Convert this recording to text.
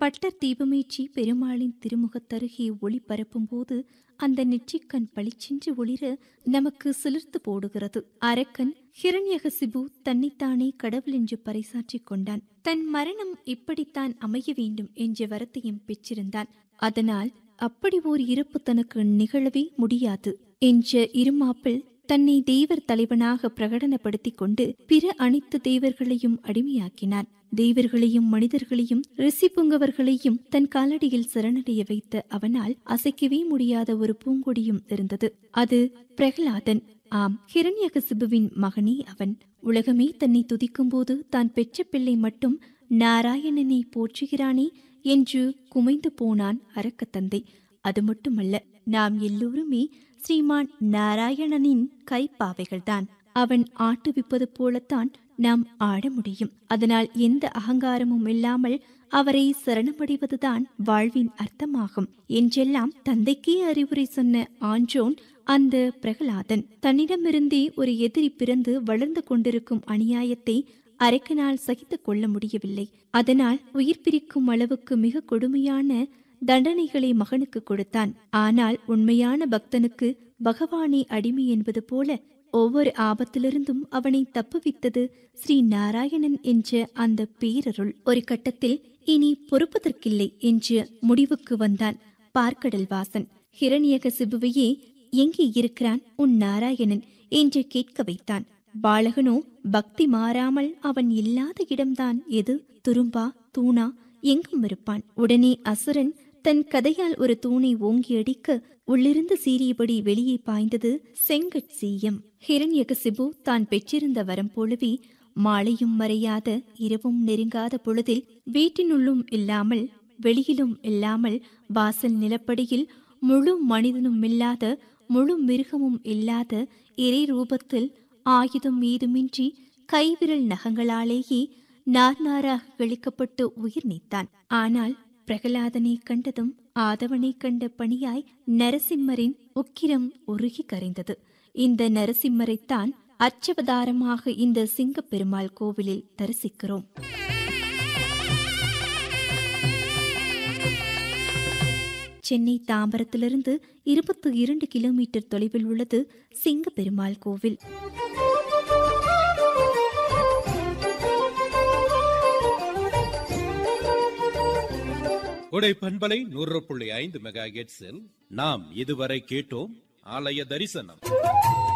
butter தீபமேற்றி பெருமாளின் திருமுகத்தருகே ஒளி பரப்பும்போது அந்த நெற்றிக்கண் பளிச்சென்று ஒளிர நமக்கு சிலிர்த்து போடுகிறது அரக்கன் ஹிரண்யகசிபு தன்னைத்தானே கடவுள் என்று பறைசாற்றிக் கொண்டான் தன் மரணம் இப்படித்தான் அமைய வேண்டும் என்ற வரத்தையும் பெற்றிருந்தான் அதனால் அப்படி ஓர் இறப்பு தனக்கு நிகழவே முடியாது என்ற இருமாப்பில் தன்னை தெய்வர் தலைவனாக பிரகடனப்படுத்திக் கொண்டு பிற அனைத்து தெய்வர்களையும் அடிமையாக்கினான் தெய்வர்களையும் மனிதர்களையும் ரிஷி புங்கவர்களையும் தன் காலடியில் சரணடைய வைத்த அவனால் அசைக்கவே முடியாத ஒரு பூங்கொடியும் இருந்தது அது பிரகலாதன் ஆம் ஹிரண்யகசிபுவின் மகனே அவன் உலகமே தன்னை துதிக்கும்போது தான் பெற்ற பிள்ளை மட்டும் நாராயணனை போற்றுகிறானே என்று குமைந்து போனான் அரக்கத்தந்தை அது மட்டுமல்ல நாம் எல்லோருமே ஸ்ரீமான் நாராயணனின் கைப்பாவைகள்தான் அவன் ஆட்டுவிப்பது போலத்தான் நாம் ஆட முடியும் அதனால் எந்த அகங்காரமும் இல்லாமல் அவரை சரணமடைவதுதான் வாழ்வின் அர்த்தமாகும் என்றெல்லாம் தந்தைக்கே அறிவுரை சொன்ன ஆன்றோன் அந்த பிரகலாதன் தன்னிடமிருந்தே ஒரு எதிரி பிறந்து வளர்ந்து கொண்டிருக்கும் அநியாயத்தை அரக்கனால் சகித்துக் கொள்ள முடியவில்லை அதனால் உயிர் பிரிக்கும் அளவுக்கு மிக கொடுமையான தண்டனைகளை மகனுக்கு கொடுத்தான் ஆனால் உண்மையான பக்தனுக்கு பகவானே அடிமை என்பது போல ஒவ்வொரு ஆபத்திலிருந்தும் அவனை தப்புவித்தது ஸ்ரீ நாராயணன் என்ற அந்த பேரருள் ஒரு கட்டத்தில் இனி பொறுப்பதற்கில்லை என்று முடிவுக்கு வந்தான் பார்க்கடல் வாசன் ஹிரண்யக சிபுவையே எங்கே இருக்கிறான் உன் நாராயணன் என்று கேட்க வைத்தான் பாலகனோ பக்தி மாறாமல் அவன் இல்லாத இடம்தான் எது துரும்பா தூணா எங்கும் இருப்பான் உடனே அசுரன் தன் கதையால் ஒரு தூணை ஓங்கி அடிக்க உள்ளிருந்து சீறியபடி வெளியே பாய்ந்தது செங்கட் சீயம் ஹிரண்யகசிபு தான் பெற்றிருந்த வரம் போலவே மாலையும் மறையாத இரவும் நெருங்காத பொழுதில் வீட்டினுள்ளும் இல்லாமல் வெளியிலும் இல்லாமல் வாசல் நிலப்படியில் முழு மனிதனும் இல்லாத முழு மிருகமும் இல்லாத இறை ரூபத்தில் ஆயுதம் ஏதுமின்றி கைவிரல் நகங்களாலேயே நார் நாராக கழிக்கப்பட்டு உயிர் நீத்தான் ஆனால் பிரகலாதனை கண்டதும் ஆதவனை கண்ட பணியாய் நரசிம்மரின் உக்கிரம் உருகி கரைந்தது இந்த நரசிம்மரைத்தான் அச்சவதாரமாக இந்த சிங்கப் பெருமாள் கோவிலில் தரிசிக்கிறோம் சென்னை தாம்பரத்திலிருந்து இருபத்தி இரண்டு கிலோமீட்டர் தொலைவில் உள்ளது சிங்க பெருமாள் கோவில் கொடை பண்பலை நூறு புள்ளி ஐந்து மெகா நாம் இதுவரை கேட்டோம் ஆலய தரிசனம்